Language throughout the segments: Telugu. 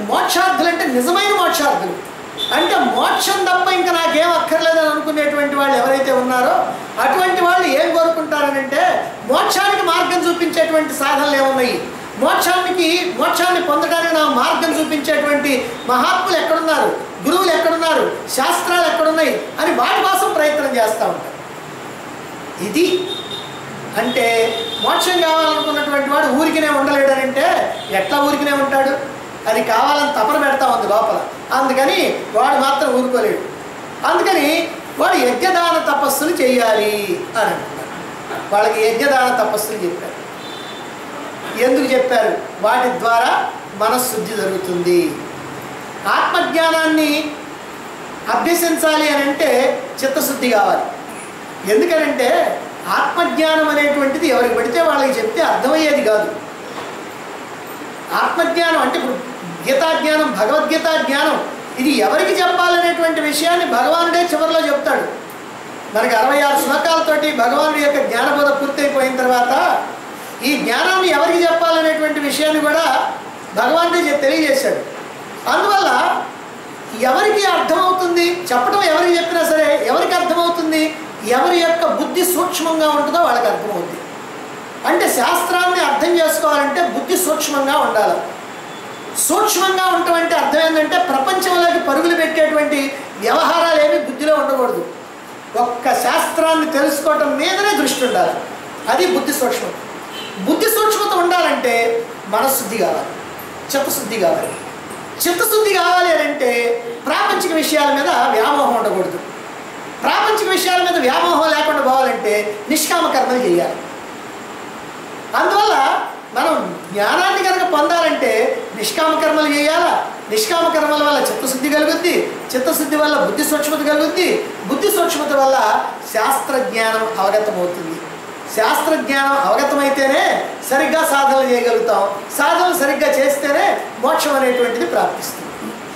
మోక్షార్థులు అంటే నిజమైన మోక్షార్థులు అంటే మోక్షం తప్ప ఇంకా నాకేం అక్కర్లేదని అనుకునేటువంటి వాళ్ళు ఎవరైతే ఉన్నారో అటువంటి వాళ్ళు ఏం కోరుకుంటారనంటే మోక్షానికి మార్గం చూపించేటువంటి సాధనలు ఏమున్నాయి మోక్షానికి మోక్షాన్ని పొందడానికి నా మార్గం చూపించేటువంటి మహాత్ములు ఎక్కడున్నారు గురువులు ఎక్కడున్నారు శాస్త్రాలు ఎక్కడున్నాయి అని వాటి కోసం ప్రయత్నం చేస్తూ ఉంటారు ఇది అంటే మోక్షం కావాలనుకున్నటువంటి వాడు ఊరికినే ఉండలేడనంటే ఎట్లా ఊరికినే ఉంటాడు అది కావాలని తపన పెడతా ఉంది లోపల అందుకని వాడు మాత్రం ఊరుకోలేడు అందుకని వాడు యజ్ఞదాన తపస్సులు చేయాలి అని అంటున్నారు వాళ్ళకి యజ్ఞదాన తపస్సులు చెప్పారు ఎందుకు చెప్పారు వాటి ద్వారా మనశుద్ధి జరుగుతుంది ఆత్మజ్ఞానాన్ని అభ్యసించాలి అని అంటే చిత్తశుద్ధి కావాలి ఎందుకనంటే ఆత్మజ్ఞానం అనేటువంటిది ఎవరికి పడితే వాళ్ళకి చెప్తే అర్థమయ్యేది కాదు ఆత్మజ్ఞానం అంటే ఇప్పుడు గీతా జ్ఞానం భగవద్గీత జ్ఞానం ఇది ఎవరికి చెప్పాలనేటువంటి విషయాన్ని భగవానుడే చివరిలో చెప్తాడు మనకి అరవై ఆరు శ్లోకాలతోటి భగవానుడి యొక్క జ్ఞానబోధ పూర్తయిపోయిన తర్వాత ఈ జ్ఞానాన్ని ఎవరికి చెప్పాలనేటువంటి విషయాన్ని కూడా భగవానుడే చె- తెలియజేశాడు అందువల్ల ఎవరికి అర్థమవుతుంది చెప్పడం ఎవరికి చెప్పినా సరే ఎవరికి అర్థమవుతుంది ఎవరి యొక్క బుద్ధి సూక్ష్మంగా ఉంటుందో వాళ్ళకి అర్థమవుతుంది అంటే శాస్త్రాన్ని అర్థం చేసుకోవాలంటే బుద్ధి సూక్ష్మంగా ఉండాలి సూక్ష్మంగా ఉండటం అంటే అర్థం ఏంటంటే ప్రపంచంలోకి పరుగులు పెట్టేటువంటి వ్యవహారాలు ఏవి బుద్ధిలో ఉండకూడదు ఒక్క శాస్త్రాన్ని తెలుసుకోవటం మీదనే దృష్టి ఉండాలి అది బుద్ధి సూక్ష్మం బుద్ధి సూక్ష్మత ఉండాలంటే మనశుద్ధి కావాలి చిత్తశుద్ధి కావాలి చిత్తశుద్ధి కావాలి అని అంటే ప్రాపంచిక విషయాల మీద వ్యామోహం ఉండకూడదు ప్రాపంచిక విషయాల మీద వ్యామోహం లేకుండా పోవాలంటే నిష్కామ కర్మలు చేయాలి అందువల్ల మనం జ్ఞానాన్ని కనుక పొందాలంటే నిష్కామ కర్మలు చేయాలా నిష్కామ కర్మల వల్ల చిత్తశుద్ధి కలుగుద్ది చిత్తశుద్ధి వల్ల బుద్ధి సూక్ష్మత కలుగుద్ది బుద్ధి సూక్ష్మత వల్ల శాస్త్ర జ్ఞానం అవగతమవుతుంది శాస్త్ర జ్ఞానం అవగతమైతేనే సరిగ్గా సాధనలు చేయగలుగుతాం సాధనలు సరిగ్గా చేస్తేనే మోక్షం అనేటువంటిది ప్రాప్తిస్తుంది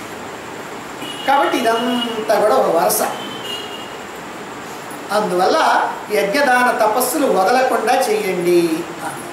కాబట్టి ఇదంతా కూడా ఒక వరస అందువల్ల యజ్ఞదాన తపస్సులు వదలకుండా చేయండి అన్నారు